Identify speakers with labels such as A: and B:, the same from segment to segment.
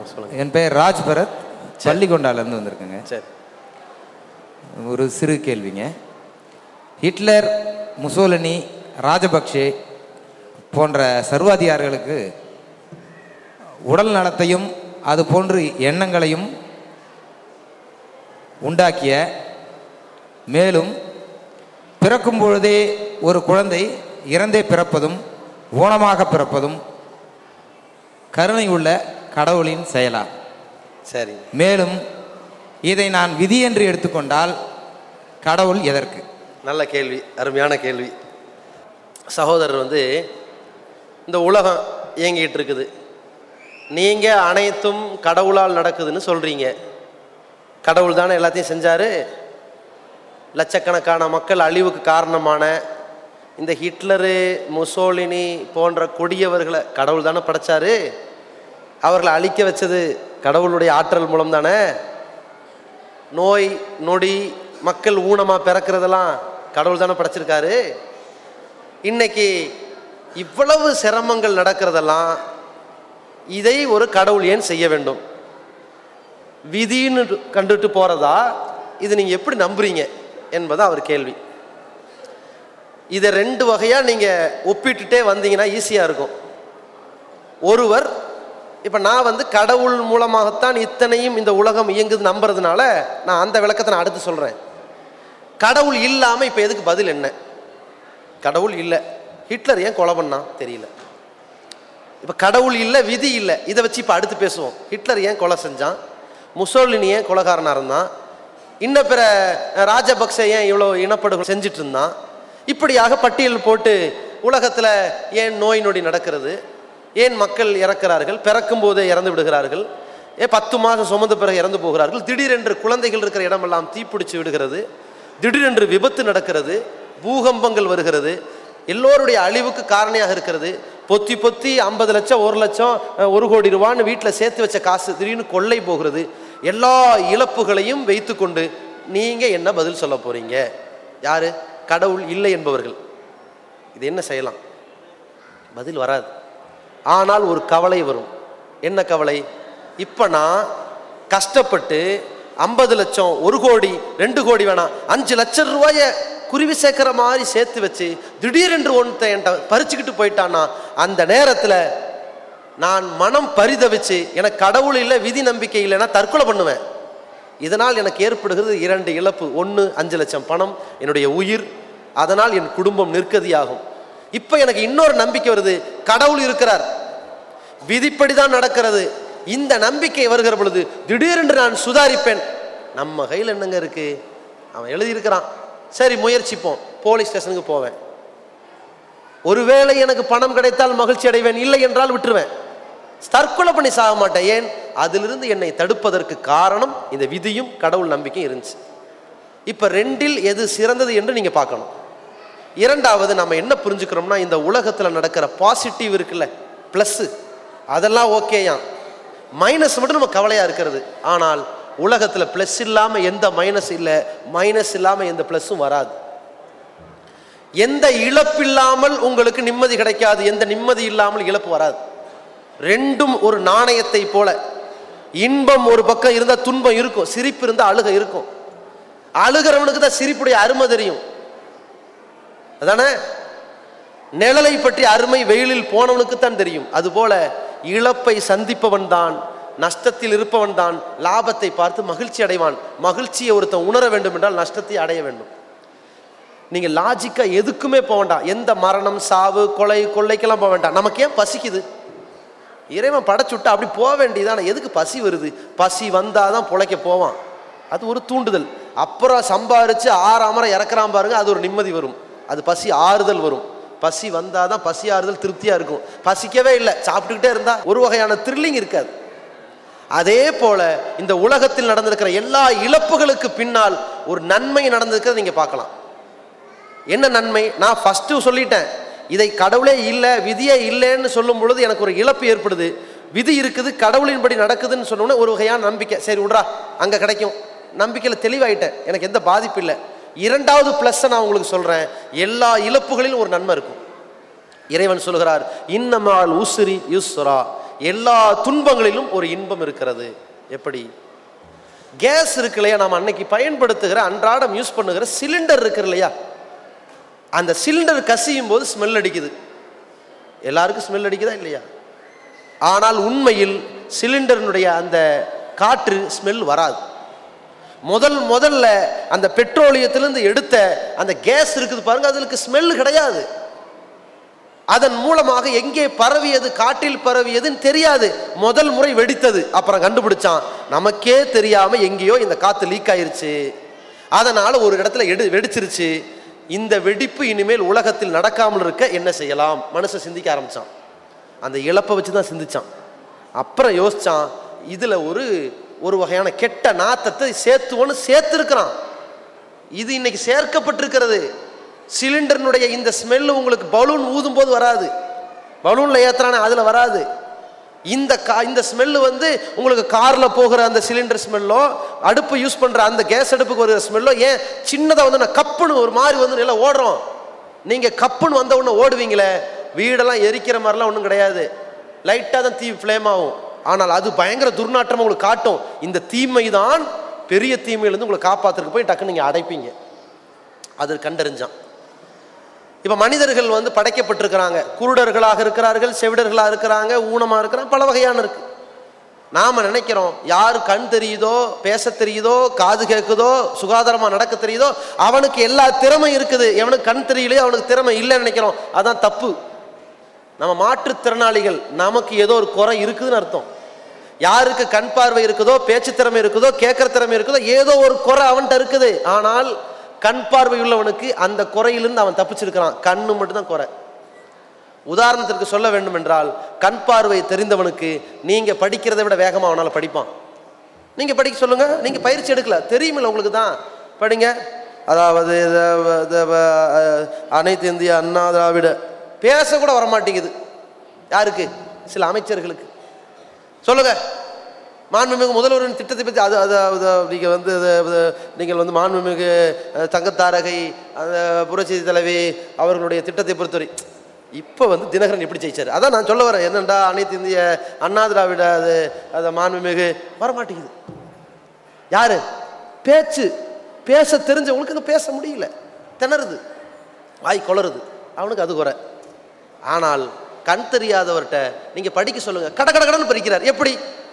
A: சொல்லுங்க
B: என் பெயர் ராஜ் பரத் பள்ளிக்கொண்டாலேருந்து வந்திருக்கேங்க
A: சரி
B: ஒரு சிறு கேள்விங்க ஹிட்லர் முசோலினி ராஜபக்ஷே போன்ற சர்வாதிகாரிகளுக்கு உடல் நலத்தையும் அது போன்று எண்ணங்களையும் உண்டாக்கிய மேலும் பிறக்கும் பொழுதே ஒரு குழந்தை இறந்தே பிறப்பதும் ஊனமாக பிறப்பதும் கருணை உள்ள கடவுளின் செயலா
A: சரி
B: மேலும் இதை நான் விதி என்று எடுத்துக்கொண்டால் கடவுள் எதற்கு
A: நல்ல கேள்வி அருமையான கேள்வி சகோதரர் வந்து இந்த உலகம் இயங்கிட்டு இருக்குது நீங்கள் அனைத்தும் கடவுளால் நடக்குதுன்னு சொல்கிறீங்க கடவுள் தானே எல்லாத்தையும் செஞ்சார் லட்சக்கணக்கான மக்கள் அழிவுக்கு காரணமான இந்த ஹிட்லரு முசோலினி போன்ற கொடியவர்களை கடவுள் தானே படைச்சாரு அவர்களை அழிக்க வச்சது கடவுளுடைய ஆற்றல் மூலம் தானே நோய் நொடி மக்கள் ஊனமாக பிறக்கிறதெல்லாம் கடவுள் தானே படைச்சிருக்காரு இன்னைக்கு இவ்வளவு சிரமங்கள் நடக்கிறதெல்லாம் இதை ஒரு கடவுள் ஏன் செய்ய வேண்டும் விதின்னு கண்டுட்டு போறதா இது நீங்க எப்படி நம்புறீங்க என்பது அவர் கேள்வி இதை ரெண்டு வகையா நீங்க ஒப்பிட்டுட்டே வந்தீங்கன்னா ஈஸியா இருக்கும் ஒருவர் இப்ப நான் வந்து கடவுள் மூலமாகத்தான் இத்தனையும் இந்த உலகம் இயங்குது நம்புறதுனால நான் அந்த விளக்கத்தை நான் அடுத்து சொல்றேன் கடவுள் இல்லாம இப்ப எதுக்கு பதில் என்ன கடவுள் இல்லை ஹிட்லர் ஏன் கொலை பண்ணான் தெரியல இப்போ கடவுள் இல்லை விதி இல்லை இதை வச்சு இப்போ அடுத்து பேசுவோம் ஹிட்லர் ஏன் கொலை செஞ்சான் முசோலினி ஏன் கொலைகாரனாக இருந்தான் இன்ன பிற ராஜபக்ச ஏன் இவ்வளோ இனப்படுகொலை செஞ்சுட்டு இருந்தான் இப்படியாக பட்டியல் போட்டு உலகத்தில் ஏன் நோய் நொடி நடக்கிறது ஏன் மக்கள் இறக்கிறார்கள் பிறக்கும் போதே இறந்து விடுகிறார்கள் ஏன் பத்து மாதம் சுமந்த பிறகு இறந்து போகிறார்கள் திடீரென்று குழந்தைகள் இருக்கிற இடமெல்லாம் தீப்பிடிச்சு விடுகிறது திடீரென்று விபத்து நடக்கிறது பூகம்பங்கள் வருகிறது எல்லோருடைய அழிவுக்கு காரணியாக இருக்கிறது பொத்தி பொத்தி ஐம்பது லட்சம் ஒரு லட்சம் அஹ், ஒரு கோடி ரூபான்னு வீட்டில் சேர்த்து வச்ச காசு திடீர்னு கொள்ளை போகிறது எல்லா இழப்புகளையும் வைத்துக்கொண்டு நீங்கள் என்ன பதில் சொல்ல போறீங்க யாரு கடவுள் இல்லை என்பவர்கள் இது என்ன செய்யலாம் பதில் வராது ஆனால் ஒரு கவலை வரும் என்ன கவலை இப்போ நான் கஷ்டப்பட்டு ஐம்பது லட்சம் ஒரு கோடி ரெண்டு கோடி வேணாம் அஞ்சு லட்சம் ரூபாய குருவி சேர்க்கிற மாதிரி சேர்த்து வச்சு திடீரென்று ஒன்றை என்கிட்ட பறிச்சுக்கிட்டு போயிட்டான்னா அந்த நேரத்தில் நான் மனம் பரிதவிச்சு எனக்கு கடவுள் இல்லை விதி நம்பிக்கை இல்லைன்னா தற்கொலை பண்ணுவேன் இதனால் எனக்கு ஏற்படுகிறது இரண்டு இழப்பு ஒன்று அஞ்சு லட்சம் பணம் என்னுடைய உயிர் அதனால் என் குடும்பம் நிற்கதியாகும் இப்போ எனக்கு இன்னொரு நம்பிக்கை வருது கடவுள் இருக்கிறார் விதிப்படி தான் நடக்கிறது இந்த நம்பிக்கை வருகிற பொழுது திடீரென்று நான் சுதாரிப்பேன் நம்ம கையில் என்னங்க இருக்கு அவன் எழுதியிருக்கிறான் சரி முயற்சிப்போம் போலீஸ் ஸ்டேஷனுக்கு போவேன் ஒருவேளை எனக்கு பணம் கிடைத்தால் மகிழ்ச்சி அடைவேன் இல்லை என்றால் விட்டுருவேன் தற்கொலை பண்ணி சாக மாட்டேன் ஏன் அதிலிருந்து என்னை தடுப்பதற்கு காரணம் இந்த விதியும் கடவுள் நம்பிக்கையும் இருந்துச்சு இப்போ ரெண்டில் எது சிறந்தது என்று நீங்கள் பார்க்கணும் இரண்டாவது நம்ம என்ன புரிஞ்சுக்கிறோம்னா இந்த உலகத்தில் நடக்கிற பாசிட்டிவ் இருக்குல்ல ப்ளஸ்ஸு அதெல்லாம் ஓகேயா மைனஸ் மட்டும் நம்ம கவலையாக இருக்கிறது ஆனால் உலகத்தில் ப்ளஸ் இல்லாமல் எந்த மைனஸ் இல்லை மைனஸ் இல்லாமல் எந்த ப்ளஸ்ஸும் வராது எந்த இழப்பில்லாமல் உங்களுக்கு நிம்மதி கிடைக்காது எந்த நிம்மதி இல்லாமல் இழப்பு வராது ரெண்டும் ஒரு நாணயத்தை போல இன்பம் ஒரு பக்கம் இருந்தால் துன்பம் இருக்கும் சிரிப்பு இருந்தால் அழுக இருக்கும் அழுகிறவனுக்கு தான் சிரிப்புடைய அருமை தெரியும் அதானே நிழலை பற்றி அருமை வெயிலில் போனவனுக்கு தான் தெரியும் அதுபோல இழப்பை சந்திப்பவன் தான் நஷ்டத்தில் இருப்பவன் தான் லாபத்தை பார்த்து மகிழ்ச்சி அடைவான் மகிழ்ச்சியை ஒருத்தன் உணர வேண்டும் என்றால் நஷ்டத்தை அடைய வேண்டும் நீங்க லாஜிக்கா எதுக்குமே போக வேண்டாம் எந்த மரணம் சாவு கொலை கொள்ளைக்கெல்லாம் போக வேண்டாம் நமக்கு ஏன் பசிக்குது இறைவன் படைச்சுட்டா அப்படி போக வேண்டியதான எதுக்கு பசி வருது பசி வந்தாதான் பிழைக்க போவான் அது ஒரு தூண்டுதல் அப்புறம் சம்பாரிச்சு ஆறாமரம் இறக்குறான் பாருங்க அது ஒரு நிம்மதி வரும் அது பசி ஆறுதல் வரும் பசி வந்தாதான் பசி ஆறுதல் திருப்தியா இருக்கும் பசிக்கவே இல்லை சாப்பிட்டுக்கிட்டே இருந்தா ஒரு வகையான த்ரில்லிங் இருக்காது அதே போல இந்த உலகத்தில் நடந்திருக்கிற எல்லா இழப்புகளுக்கு பின்னால் ஒரு நன்மை நடந்திருக்கிறத நீங்க பார்க்கலாம் என்ன நன்மை நான் ஃபஸ்ட்டு சொல்லிட்டேன் இதை கடவுளே இல்லை விதியே இல்லைன்னு சொல்லும் பொழுது எனக்கு ஒரு இழப்பு ஏற்படுது விதி இருக்குது கடவுளின்படி நடக்குதுன்னு சொன்னோன்னே ஒரு வகையான நம்பிக்கை சரி விட்றா அங்கே கிடைக்கும் நம்பிக்கையில் தெளிவாயிட்டேன் எனக்கு எந்த பாதிப்பு இல்லை இரண்டாவது ப்ளஸ்ஸை நான் உங்களுக்கு சொல்கிறேன் எல்லா இழப்புகளிலும் ஒரு நன்மை இருக்கும் இறைவன் சொல்கிறார் இன்னமால் உசுரி யுஸ்ரா எல்லா துன்பங்களிலும் ஒரு இன்பம் இருக்கிறது எப்படி கேஸ் இருக்கு இல்லையா நாம் அன்னைக்கு பயன்படுத்துகிற அன்றாடம் யூஸ் பண்ணுகிற சிலிண்டர் இருக்கு இல்லையா அந்த சிலிண்டர் கசியும் போது ஸ்மெல் அடிக்குது எல்லாருக்கும் ஸ்மெல் அடிக்குதா இல்லையா ஆனால் உண்மையில் சிலிண்டரினுடைய அந்த காற்று ஸ்மெல் வராது முதல் முதல்ல அந்த பெட்ரோலியத்திலிருந்து எடுத்த அந்த கேஸ் இருக்குது பாருங்க அதுக்கு ஸ்மெல் கிடையாது அதன் மூலமாக எங்கே பரவியது காட்டில் பரவியதுன்னு தெரியாது முதல் முறை வெடித்தது அப்புறம் கண்டுபிடிச்சான் நமக்கே தெரியாம எங்கேயோ இந்த காத்து லீக் ஆயிருச்சு அதனால ஒரு இடத்துல எடு வெடிச்சிருச்சு இந்த வெடிப்பு இனிமேல் உலகத்தில் நடக்காமல் இருக்க என்ன செய்யலாம் மனுஷன் சிந்திக்க ஆரம்பிச்சான் அந்த இழப்பை வச்சு தான் சிந்திச்சான் அப்புறம் யோசிச்சான் இதுல ஒரு ஒரு வகையான கெட்ட நாத்தத்தை சேர்த்துவோன்னு சேர்த்துருக்கிறான் இது இன்னைக்கு சேர்க்கப்பட்டிருக்கிறது சிலிண்டர்னுடைய இந்த ஸ்மெல்லு உங்களுக்கு பலூன் ஊதும் போது வராது பலூன்ல ஏத்துறானே அதுல வராது இந்த கா இந்த ஸ்மெல்லு வந்து உங்களுக்கு கார்ல போகிற அந்த சிலிண்டர் ஸ்மெல்லோ அடுப்பு யூஸ் பண்ற அந்த கேஸ் அடுப்புக்கு வருகிற ஸ்மெல்லோ ஏன் சின்னதா வந்து நான் கப்புன்னு ஒரு மாதிரி வந்து நல்லா ஓடுறோம் நீங்க கப்புன்னு வந்த உடனே ஓடுவீங்களே வீடெல்லாம் எரிக்கிற மாதிரிலாம் ஒன்றும் கிடையாது லைட்டாக தான் தீ ஃப்ளேம் ஆகும் ஆனால் அது பயங்கர துர்நாற்றம் உங்களுக்கு காட்டும் இந்த தீமை தான் பெரிய தீமையிலேருந்து உங்களை காப்பாத்துறதுக்கு போய் டக்குன்னு நீங்கள் அடைப்பீங்க அது கண்டறிஞ்சான் இப்போ மனிதர்கள் வந்து படைக்கப்பட்டிருக்கிறாங்க குருடர்களாக இருக்கிறார்கள் செவிடர்களாக இருக்கிறாங்க ஊனமாக இருக்கிறாங்க பல வகையான இருக்கு நாம நினைக்கிறோம் யார் கண் தெரியுதோ பேச தெரியுதோ காது கேட்குதோ சுகாதாரமாக நடக்க தெரியுதோ அவனுக்கு எல்லா திறமை இருக்குது எவனுக்கு கண் தெரியலையோ அவனுக்கு திறமை இல்லைன்னு நினைக்கிறோம் அதான் தப்பு நம்ம மாற்றுத்திறனாளிகள் நமக்கு ஏதோ ஒரு குறை இருக்குதுன்னு அர்த்தம் யாருக்கு கண் பார்வை இருக்குதோ பேச்சு திறமை இருக்குதோ கேட்குற திறமை இருக்குதோ ஏதோ ஒரு குறை அவன்கிட்ட இருக்குது ஆனால் கண் பார்வை உள்ளவனுக்கு அந்த குறையிலிருந்து அவன் தப்பிச்சிருக்கிறான் கண்ணு மட்டும்தான் குறை உதாரணத்திற்கு சொல்ல வேண்டும் என்றால் கண் பார்வை தெரிந்தவனுக்கு நீங்க படிக்கிறதை விட வேகமாக அவனால படிப்பான் நீங்க படிக்க சொல்லுங்க நீங்க பயிற்சி எடுக்கல தெரியுமில்ல உங்களுக்கு தான் படிங்க அதாவது இது- இது, அஹ், அனைத்து இந்திய அண்ணா திராவிட பேச கூட வரமாட்டேங்குது யாருக்கு சில அமைச்சர்களுக்கு சொல்லுங்க மாண்புமிகு முதல்வரின் திட்டத்தை பற்றி அது அது அது நீங்கள் வந்து அது அது நீங்கள் வந்து மாண்புமிகு அஹ், தங்கத்தாரகை அந்த புரட்சி தலைவி அவர்களுடைய திட்டத்தை பொறுத்தவரை இப்போ வந்து தினகரன் எப்படி ஜெயிச்சார் அதான் நான் சொல்ல வரேன் என்னண்டா அனைத்து இந்திய அண்ணா திராவிட அது அது மாண்புமிகு வரமாட்டேங்குது யாரு பேச்சு பேச தெரிஞ்சவங்களுக்கு அங்கே பேச முடியல திணறுது வாய் கொளருது அவனுக்கு அது குறை ஆனால் கண் தெரியாதவர்கிட்ட நீங்க படிக்க சொல்லுங்க கட கட கடன்னு படிக்கிறார் எப்படி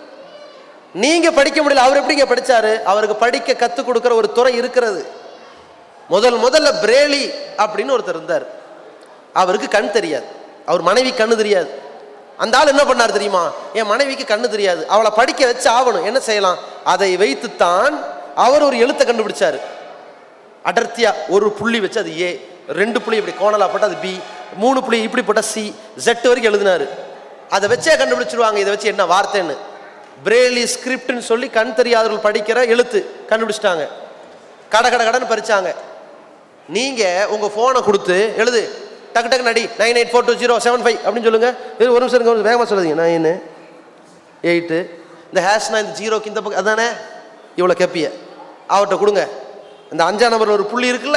A: நீங்க படிக்க முடியல அவர் எப்படிங்க படிச்சாரு அவருக்கு படிக்க கத்துக் கொடுக்கிற ஒரு துறை இருக்கிறது முதல் முதல்ல பிரேலி அப்படின்னு ஒருத்தர் இருந்தார் அவருக்கு கண் தெரியாது அவர் மனைவி கண்ணு தெரியாது அந்த ஆள் என்ன பண்ணார் தெரியுமா என் மனைவிக்கு கண்ணு தெரியாது அவளை படிக்க வச்சு ஆகணும் என்ன செய்யலாம் அதை வைத்துத்தான் அவர் ஒரு எழுத்தை கண்டுபிடிச்சாரு அடர்த்தியா ஒரு புள்ளி வச்சு அது ஏ ரெண்டு புள்ளி இப்படி கோணலா போட்டு அது பி மூணு புள்ளி இப்படி போட்டால் சி ஜெட் வரைக்கும் எழுதினாரு அதை வச்சே கண்டுபிடிச்சிருவாங்க இதை வச்சு என்ன வார்த்தைன்னு பிரேலி ஸ்கிரிப்ட்னு சொல்லி கண் தெரியாதவர்கள் படிக்கிற எழுத்து கண்டுபிடிச்சிட்டாங்க கட கட கடன்னு பறிச்சாங்க நீங்க உங்க போனை கொடுத்து எழுது டக்கு டக்கு நடி nine eight four two zero seven five அப்படின்னு சொல்லுங்க இது ஒரு நிமிஷம் இருங்க, ஒரு நிமிஷம் வேகமாக சொல்லாதீங்க நைனு எயிட்டு இந்த ஹேஷ்னா இந்த ஜீரோக்கு இந்த பக்கம் அதானே இவ்வளோ கேப்பிய அவர்கிட்ட கொடுங்க இந்த அஞ்சாம் நம்பரில் ஒரு புள்ளி இருக்குல்ல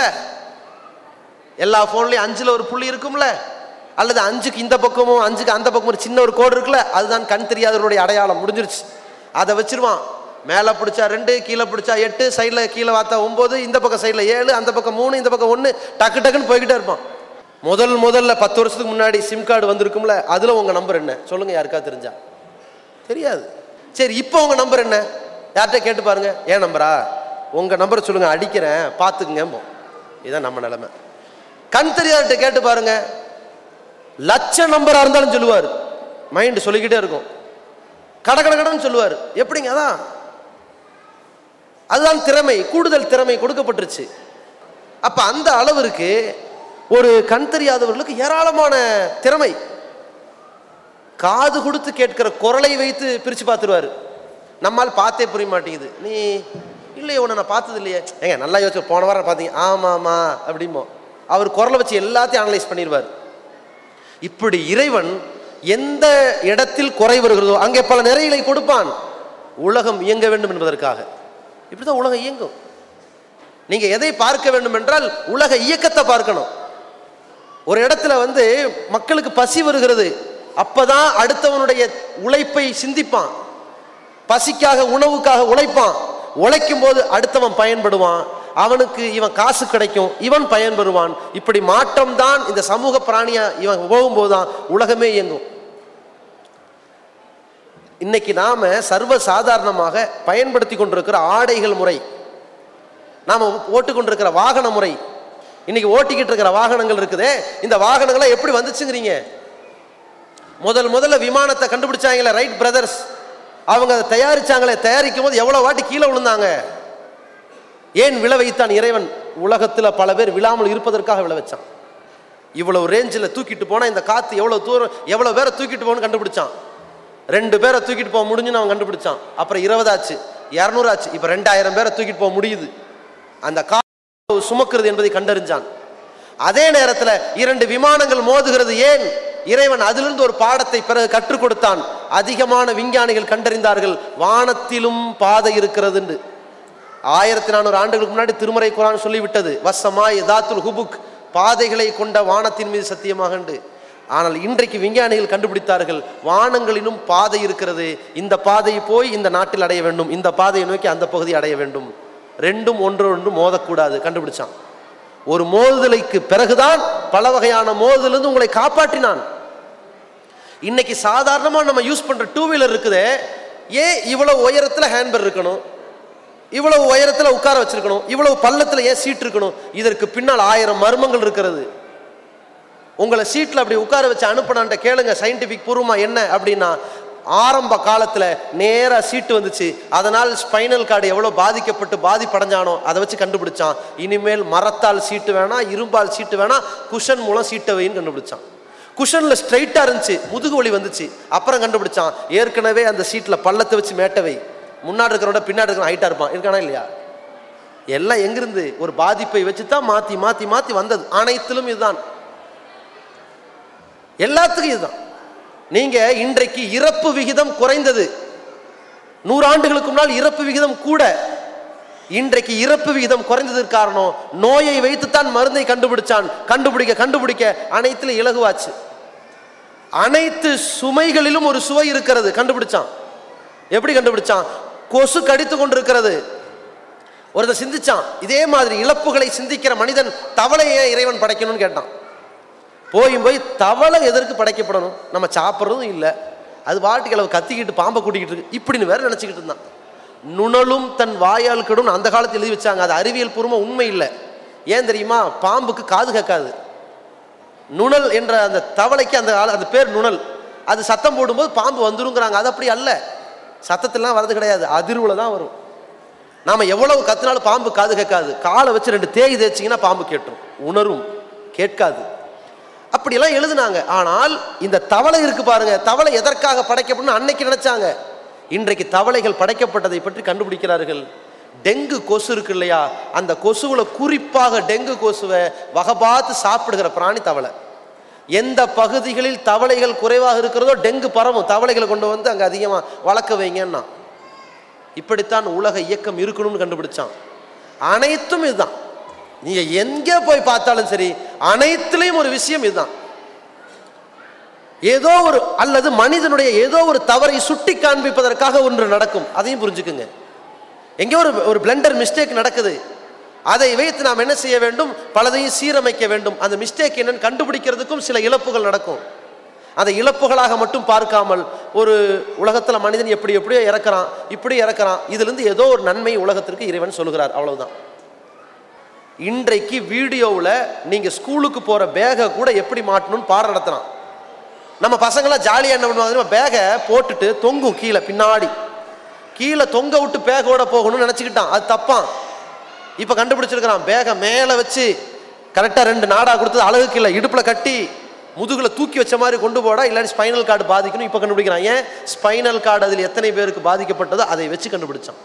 A: எல்லா ஃபோன்லேயும் அஞ்சில் ஒரு புள்ளி இருக்கும்ல அல்லது அஞ்சுக்கு இந்த பக்கமும் அஞ்சுக்கு அந்த பக்கமும் ஒரு சின்ன ஒரு கோடு இருக்குல்ல அதுதான் கண் தெரியாதவருடைய அடையாளம் முடிஞ்சிருச்சு அதை வச்சிருவான் மேலே பிடிச்சா ரெண்டு கீழே பிடிச்சா எட்டு சைடில் கீழே பார்த்தா ஒம்பது இந்த பக்கம் சைடில் ஏழு அந்த பக்கம் மூணு இந்த பக்கம் ஒன்று டக்கு டக்குன்னு போய்கிட்டே இருப்பான் முதல் முதல்ல பத்து வருஷத்துக்கு முன்னாடி சிம் கார்டு வந்திருக்கும்ல அதில் உங்கள் நம்பர் என்ன சொல்லுங்கள் யாருக்கா தெரிஞ்சா தெரியாது சரி இப்போ உங்கள் நம்பர் என்ன யார்கிட்ட கேட்டு பாருங்க ஏன் நம்பரா உங்கள் நம்பரை சொல்லுங்கள் அடிக்கிறேன் பார்த்துக்குங்க இதுதான் நம்ம நிலைமை கண் தெரியாதவர்கிட்ட கேட்டு பாருங்க லட்ச நம்பரா இருந்தாலும் சொல்லுவார் மைண்ட் சொல்லிக்கிட்டே இருக்கும் கட கட கடன்னு சொல்லுவார் எப்படிங்க அதான் அதுதான் திறமை கூடுதல் திறமை கொடுக்கப்பட்டுருச்சு அப்ப அந்த அளவிற்கு ஒரு கண் தெரியாதவர்களுக்கு ஏராளமான திறமை காது கொடுத்து கேட்கிற குரலை வைத்து பிரிச்சு பார்த்துருவாரு நம்மால் பார்த்தே புரிய மாட்டேங்குது நீ இல்லையே உன்னை நான் பார்த்தது இல்லையே ஏங்க நல்லா யோசிச்சு போன வாரம் பார்த்தீங்க ஆமா ஆமா அப்படிமோ அவர் குரலை வச்சு எல்லாத்தையும் அனலைஸ் பண்ணிடுவார் இப்படி இறைவன் எந்த இடத்தில் குறை வருகிறதோ அங்கே பல நிறைகளை கொடுப்பான் உலகம் இயங்க வேண்டும் என்பதற்காக இப்படிதான் உலகம் இயங்கும் நீங்க எதை பார்க்க வேண்டும் என்றால் உலக இயக்கத்தை பார்க்கணும் ஒரு இடத்துல வந்து மக்களுக்கு பசி வருகிறது அப்பதான் அடுத்தவனுடைய உழைப்பை சிந்திப்பான் பசிக்காக உணவுக்காக உழைப்பான் உழைக்கும் போது அடுத்தவன் பயன்படுவான் அவனுக்கு இவன் காசு கிடைக்கும் இவன் பயன்பெறுவான் இப்படி மாற்றம் தான் இந்த சமூக பிராணியா இவன் போகும்போது தான் உலகமே இயங்கும் இன்னைக்கு நாம சர்வ சாதாரணமாக பயன்படுத்தி கொண்டிருக்கிற ஆடைகள் முறை நாம ஓட்டு கொண்டிருக்கிற வாகன முறை இன்னைக்கு ஓட்டிக்கிட்டு இருக்கிற வாகனங்கள் இருக்குதே இந்த வாகனங்கள்லாம் எப்படி வந்துச்சுங்கிறீங்க முதல் முதல்ல விமானத்தை கண்டுபிடிச்சாங்களே ரைட் பிரதர்ஸ் அவங்க அதை தயாரிச்சாங்களே தயாரிக்கும் போது எவ்வளவு வாட்டி கீழே விழுந்தாங்க ஏன் விழ வைத்தான் இறைவன் உலகத்துல பல பேர் விழாமல் இருப்பதற்காக விழ வச்சான் இவ்வளவு ரேஞ்சில் தூக்கிட்டு போனா இந்த காத்து எவ்வளவு தூரம் எவ்வளவு பேரை தூக்கிட்டு போகணும்னு கண்டுபிடிச்சான் ரெண்டு பேரை தூக்கிட்டு போக முடிஞ்சுன்னு அவன் கண்டுபிடிச்சான் அப்புறம் இருபதாச்சு இரநூறாச்சு இப்போ ரெண்டாயிரம் பேரை தூக்கிட்டு போக முடியுது அந்த கா சுமக்கிறது என்பதை கண்டறிஞ்சான் அதே நேரத்தில் இரண்டு விமானங்கள் மோதுகிறது ஏன் இறைவன் அதிலிருந்து ஒரு பாடத்தை பிறகு கற்றுக் கொடுத்தான் அதிகமான விஞ்ஞானிகள் கண்டறிந்தார்கள் வானத்திலும் பாதை இருக்கிறது என்று ஆயிரத்தி நானூறு ஆண்டுகளுக்கு முன்னாடி திருமறை குரான் சொல்லிவிட்டது வசமாய் தாத்துல் ஹுபுக் பாதைகளை கொண்ட வானத்தின் மீது சத்தியமாக உண்டு ஆனால் இன்றைக்கு விஞ்ஞானிகள் கண்டுபிடித்தார்கள் வானங்களிலும் பாதை இருக்கிறது இந்த பாதையை போய் இந்த நாட்டில் அடைய வேண்டும் இந்த பாதையை நோக்கி அந்த பகுதி அடைய வேண்டும் ரெண்டும் ஒன்று ஒன்று மோதக்கூடாது கண்டுபிடிச்சான் ஒரு மோதுதலுக்கு பிறகுதான் பல வகையான மோதுதலிருந்து உங்களை காப்பாற்றினான் இன்னைக்கு சாதாரணமா நம்ம யூஸ் பண்ற டூ வீலர் இருக்குதே ஏன் இவ்வளவு உயரத்துல ஹேண்ட்பர் இருக்கணும் இவ்வளவு உயரத்துல உட்கார வச்சிருக்கணும் இவ்வளவு பள்ளத்துல ஏன் சீட் இருக்கணும் இதற்கு பின்னால் ஆயிரம் மர்மங்கள் இருக்கிறது உங்களை சீட்ல அப்படி உட்கார வச்சு அனுப்பினான்ட்ட கேளுங்க சயின்டிபிக் பூர்வமா என்ன அப்படின்னா ஆரம்ப காலத்துல நேரா சீட்டு வந்துச்சு அதனால் ஸ்பைனல் கார்டு எவ்வளவு பாதிக்கப்பட்டு பாதிப்படைஞ்சானோ அதை வச்சு கண்டுபிடிச்சான் இனிமேல் மரத்தால் சீட்டு வேணாம் இரும்பால் சீட்டு வேணாம் குஷன் மூலம் சீட்டை வைன்னு கண்டுபிடிச்சான் குஷன்ல ஸ்ட்ரைட்டா இருந்துச்சு முதுகு வலி வந்துச்சு அப்புறம் கண்டுபிடிச்சான் ஏற்கனவே அந்த சீட்ல பள்ளத்தை வச்சு மேட்டவை முன்னாடி இருக்கிறவட பின்னாடி இருக்கிற ஹைட்டா இருப்பான் இருக்கானா இல்லையா எல்லாம் எங்கிருந்து ஒரு பாதிப்பை வச்சு தான் மாத்தி மாத்தி மாத்தி வந்தது அனைத்திலும் இதுதான் எல்லாத்துக்கும் இதுதான் நீங்க இன்றைக்கு இறப்பு விகிதம் குறைந்தது நூறாண்டுகளுக்கு முன்னால் இறப்பு விகிதம் கூட இன்றைக்கு இறப்பு விகிதம் குறைந்ததற்கு காரணம் நோயை வைத்துத்தான் மருந்தை கண்டுபிடிச்சான் கண்டுபிடிக்க கண்டுபிடிக்க அனைத்துல இலகுவாச்சு அனைத்து சுமைகளிலும் ஒரு சுவை இருக்கிறது கண்டுபிடிச்சான் எப்படி கண்டுபிடிச்சான் கொசு கடித்து கொண்டிருக்கிறது ஒருத்தர் சிந்திச்சான் இதே மாதிரி இழப்புகளை சிந்திக்கிற மனிதன் தவளையை ஏன் இறைவன் படைக்கணும்னு கேட்டான் போய் போய் தவளை எதற்கு படைக்கப்படணும் நம்ம சாப்பிட்றதும் இல்லை அது பாட்டுக்கு அளவு கத்திக்கிட்டு பாம்பை கூட்டிக்கிட்டு இருக்கு இப்படின்னு வேற நினச்சிக்கிட்டு இருந்தான் நுணலும் தன் வாயால் கெடும் அந்த காலத்தில் எழுதி வச்சாங்க அது அறிவியல் பூர்வமாக உண்மை இல்லை ஏன் தெரியுமா பாம்புக்கு காது கேட்காது நுணல் என்ற அந்த தவளைக்கு அந்த ஆள- அந்த பேர் நுணல் அது சத்தம் போடும்போது பாம்பு வந்துருங்கிறாங்க அது அப்படி அல்ல சத்தத்திலாம் வரது கிடையாது அதிர்வுல தான் வரும் நாம எவ்வளவு கத்துனாலும் பாம்பு காது கேட்காது காலை வச்சு ரெண்டு தேய் தேய்ச்சிங்கன்னா பாம்பு கேட்டுரும் உணரும் கேட்காது அப்படியெல்லாம் எழுதுனாங்க ஆனால் இந்த தவளை இருக்கு பாருங்க தவளை எதற்காக படைக்கப்படணும் அன்னைக்கு நினைச்சாங்க இன்றைக்கு தவளைகள் படைக்கப்பட்டதை பற்றி கண்டுபிடிக்கிறார்கள் டெங்கு கொசு இருக்கு இல்லையா அந்த கொசுவுல குறிப்பாக டெங்கு கொசுவை வகை பார்த்து சாப்பிடுகிற பிராணி தவளை எந்த பகுதிகளில் தவளைகள் குறைவாக இருக்கிறதோ டெங்கு பரவும் தவளைகளை கொண்டு வந்து அங்கே அதிகமாக வளர்க்க வைங்கன்னா இப்படித்தான் உலக இயக்கம் இருக்கணும்னு கண்டுபிடிச்சான் அனைத்தும் இதுதான் நீங்க எங்க போய் பார்த்தாலும் சரி அனைத்துலயும் ஒரு விஷயம் இதுதான் ஏதோ ஒரு அல்லது மனிதனுடைய ஏதோ ஒரு தவறை சுட்டி காண்பிப்பதற்காக ஒன்று நடக்கும் அதையும் புரிஞ்சுக்குங்க எங்கேயோ ஒரு ஒரு பிளண்டர் மிஸ்டேக் நடக்குது அதை வைத்து நாம் என்ன செய்ய வேண்டும் பலதையும் சீரமைக்க வேண்டும் அந்த மிஸ்டேக் என்னன்னு கண்டுபிடிக்கிறதுக்கும் சில இழப்புகள் நடக்கும் அந்த இழப்புகளாக மட்டும் பார்க்காமல் ஒரு உலகத்தில் மனிதன் எப்படி எப்படியோ இறக்குறான் இப்படி இறக்குறான் இதிலிருந்து ஏதோ ஒரு நன்மை உலகத்திற்கு இறைவன் சொல்கிறார் அவ்வளவுதான் இன்றைக்கு வீடியோவில் நீங்கள் ஸ்கூலுக்கு போகிற பேகை கூட எப்படி மாட்டணும்னு பாடம் நடத்துகிறான் நம்ம பசங்களாம் ஜாலியாக என்ன பண்ணுவாங்க தெரியுமா? பேகை போட்டுட்டு தொங்கும் கீழே பின்னாடி கீழே தொங்க விட்டு பேகோட போகணும்னு நினச்சிக்கிட்டான் அது தப்பான் இப்போ கண்டுபிடிச்சிருக்கிறான் பேகை மேலே வச்சு கரெக்டாக ரெண்டு நாடா கொடுத்தது அழகுக்கு இல்லை இடுப்பில் கட்டி முதுகில் தூக்கி வச்ச மாதிரி கொண்டு போடா இல்லாட்டி ஸ்பைனல் கார்டு பாதிக்கணும் இப்போ கண்டுபிடிக்கிறான் ஏன் ஸ்பைனல் கார்டு அதில் எத்தனை பேருக்கு பாதிக்கப்பட்டதோ அதை வச்சு கண்டுபிடிச்சான்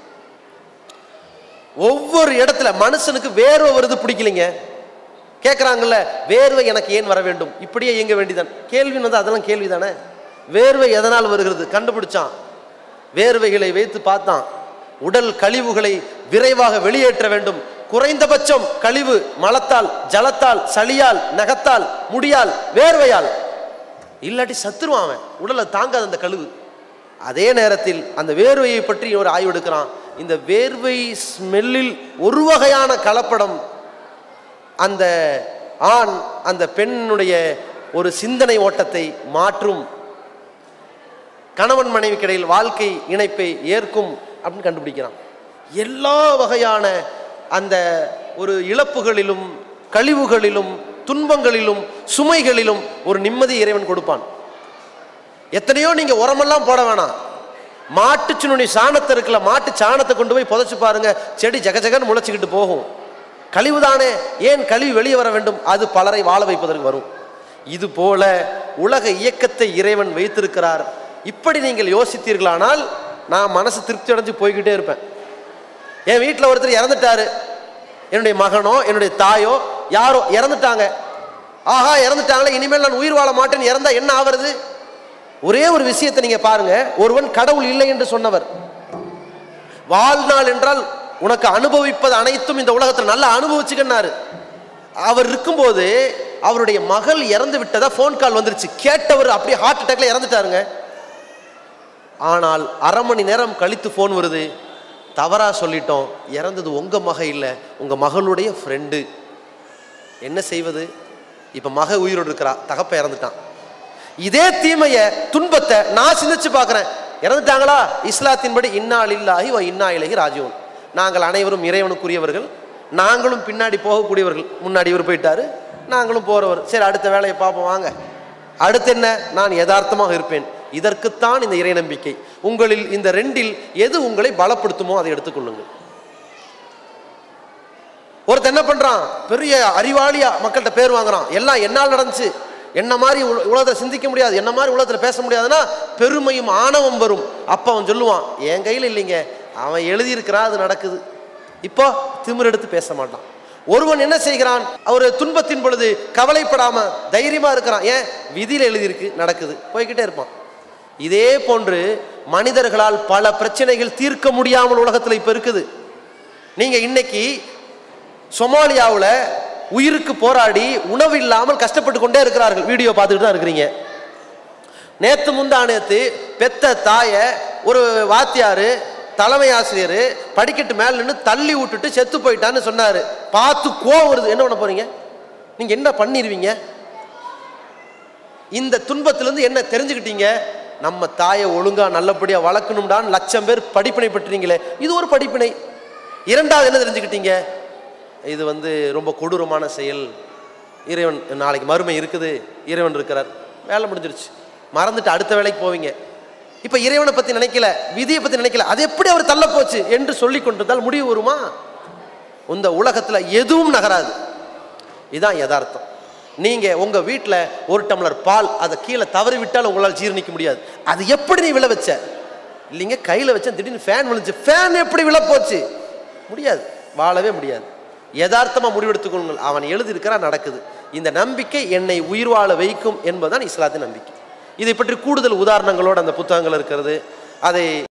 A: ஒவ்வொரு இடத்துல மனுஷனுக்கு வேர்வை வருது பிடிக்கலைங்க கேட்குறாங்கல்ல வேர்வை எனக்கு ஏன் வர வேண்டும் இப்படியே இயங்க வேண்டியதான் கேள்வி வந்து அதெல்லாம் கேள்வி தானே வேர்வை எதனால் வருகிறது கண்டுபிடிச்சான் வேர்வைகளை வைத்து பார்த்தான் உடல் கழிவுகளை விரைவாக வெளியேற்ற வேண்டும் குறைந்தபட்சம் கழிவு மலத்தால் ஜலத்தால் சளியால் நகத்தால் முடியால் வேர்வையால் இல்லாட்டி சத்துருவான் அவன் உடலை தாங்காது அந்த கழுவு அதே நேரத்தில் அந்த வேர்வையை பற்றி ஒரு ஆய்வு எடுக்கிறான் இந்த வேர்வை ஸ்மெல்லில் ஒரு வகையான கலப்படம் அந்த ஆண் அந்த பெண்ணுடைய ஒரு சிந்தனை ஓட்டத்தை மாற்றும் கணவன் மனைவி கிடையில் வாழ்க்கை இணைப்பை ஏற்கும் அப்படின்னு கண்டுபிடிக்கிறான் எல்லா வகையான அந்த ஒரு இழப்புகளிலும் கழிவுகளிலும் துன்பங்களிலும் சுமைகளிலும் ஒரு நிம்மதி இறைவன் கொடுப்பான் எத்தனையோ நீங்க உரமெல்லாம் போட வேணாம் மாட்டு சுனுனி சாணத்தை இருக்குல்ல மாட்டு சாணத்தை கொண்டு போய் புதைச்சு பாருங்க செடி ஜகஜகன்னு முளைச்சிக்கிட்டு போகும் கழிவுதானே ஏன் கழிவு வெளியே வர வேண்டும் அது பலரை வாழ வைப்பதற்கு வரும் இது போல உலக இயக்கத்தை இறைவன் வைத்திருக்கிறார் இப்படி நீங்கள் யோசித்தீர்களானால் நான் மனசு திருப்தி அடைஞ்சு போய்கிட்டே இருப்பேன் என் வீட்டில் ஒருத்தர் இறந்துட்டாரு என்னுடைய மகனோ என்னுடைய தாயோ யாரோ இறந்துட்டாங்க ஆஹா இறந்துட்டாங்களே இனிமேல் நான் உயிர் வாழ மாட்டேன்னு இறந்தா என்ன ஆவறது ஒரே ஒரு விஷயத்தை நீங்க பாருங்க ஒருவன் கடவுள் இல்லை என்று சொன்னவர் வாழ்நாள் என்றால் உனக்கு அனுபவிப்பது அனைத்தும் இந்த உலகத்தில் நல்லா அனுபவிச்சுக்கன்னாரு அவர் இருக்கும்போது அவருடைய மகள் இறந்து விட்டதா ஃபோன் கால் வந்துருச்சு கேட்டவர் அப்படியே ஹார்ட் அட்டாக்ல இறந்துட்டாருங்க ஆனால் அரை மணி நேரம் கழித்து ஃபோன் வருது தவறா சொல்லிட்டோம் இறந்தது உங்க மக இல்லை உங்க மகளுடைய ஃப்ரெண்டு என்ன செய்வது இப்ப மக உயிரோடு இருக்கிறா தகப்ப இறந்துட்டான் இதே தீமைய துன்பத்தை நான் சிந்திச்சு பார்க்கிறேன் இறந்துட்டாங்களா இஸ்லாத்தின்படி இன்னால் இல்லாஹி வ இன்னா இலகி ராஜீவன் நாங்கள் அனைவரும் இறைவனுக்குரியவர்கள் நாங்களும் பின்னாடி போகக்கூடியவர்கள் முன்னாடி இவர் போயிட்டாரு நாங்களும் போறவர் சரி அடுத்த வேலையை பார்ப்போம் வாங்க அடுத்து என்ன நான் யதார்த்தமாக இருப்பேன் இதற்குத்தான் இந்த இறை நம்பிக்கை உங்களில் இந்த ரெண்டில் எது உங்களை பலப்படுத்துமோ அதை எடுத்துக்கொள்ளுங்கள் ஒருத்தன் என்ன பண்றான் பெரிய அறிவாளியா மக்கள்கிட்ட பேர் வாங்குறான் எல்லாம் என்னால் நடந்துச்சு என்ன மாதிரி உல- உலகத்துல சிந்திக்க முடியாது என்ன மாதிரி உலகத்துல பேச முடியாதுன்னா பெருமையும் ஆணவம் வரும் அப்ப அவன் சொல்லுவான் என் கையில் இல்லைங்க அவன் எழுதியிருக்கிறான் அது நடக்குது இப்போ திமிர் எடுத்து பேச மாட்டான் ஒருவன் என்ன செய்கிறான் ஒரு துன்பத்தின் பொழுது கவலைப்படாம தைரியமா இருக்கிறான் ஏன் விதியில எழுதியிருக்கு நடக்குது போய்கிட்டே இருப்பான் இதே போன்று மனிதர்களால் பல பிரச்சனைகள் தீர்க்க முடியாமல் உலகத்துல இப்ப இருக்குது நீங்க இன்னைக்கு சொமாலியாவுல உயிருக்கு போராடி உணவு இல்லாமல் கஷ்டப்பட்டு கொண்டே இருக்கிறார்கள் வீடியோ பார்த்துட்டு தான் இருக்கிறீங்க நேத்து முந்தா நேத்து பெத்த தாய ஒரு வாத்தியாரு தலைமை ஆசிரியர் படிக்கட்டு மேல நின்று தள்ளி விட்டுட்டு செத்து போயிட்டான்னு சொன்னாரு பார்த்து கோவம் வருது என்ன பண்ண போறீங்க நீங்க என்ன பண்ணிருவீங்க இந்த துன்பத்திலிருந்து என்ன தெரிஞ்சுக்கிட்டீங்க நம்ம தாயை ஒழுங்கா நல்லபடியா வளர்க்கணும்டான்னு லட்சம் பேர் படிப்பினை பெற்றீங்களே இது ஒரு படிப்பினை இரண்டாவது என்ன தெரிஞ்சுக்கிட்டீங்க இது வந்து ரொம்ப கொடூரமான செயல் இறைவன் நாளைக்கு மறுமை இருக்குது இறைவன் இருக்கிறார் வேலை முடிஞ்சிருச்சு மறந்துட்டு அடுத்த வேலைக்கு போவீங்க இப்ப இறைவனை பத்தி நினைக்கல விதியை பத்தி நினைக்கல அது எப்படி அவர் தள்ள போச்சு என்று சொல்லி கொண்டிருந்தால் முடிவு வருமா இந்த உலகத்துல எதுவும் நகராது இதுதான் யதார்த்தம் நீங்க உங்க வீட்டில் ஒரு டம்ளர் பால் அதை கீழே தவறி விட்டால் உங்களால் ஜீரணிக்க முடியாது அது எப்படி நீ விழ வச்ச இல்லைங்க கையில் வச்ச திடீர்னு ஃபேன் விழுந்துச்சு ஃபேன் எப்படி விழ போச்சு முடியாது வாழவே முடியாது யதார்த்தமா முடிவெடுத்துக்கொள்ளுங்கள் அவன் எழுதியிருக்கிறான் நடக்குது இந்த நம்பிக்கை என்னை உயிர் வாழ வைக்கும் என்பதுதான் இஸ்லாத்தின் நம்பிக்கை இதை பற்றி கூடுதல் உதாரணங்களோடு அந்த புத்தகங்கள் இருக்கிறது அதை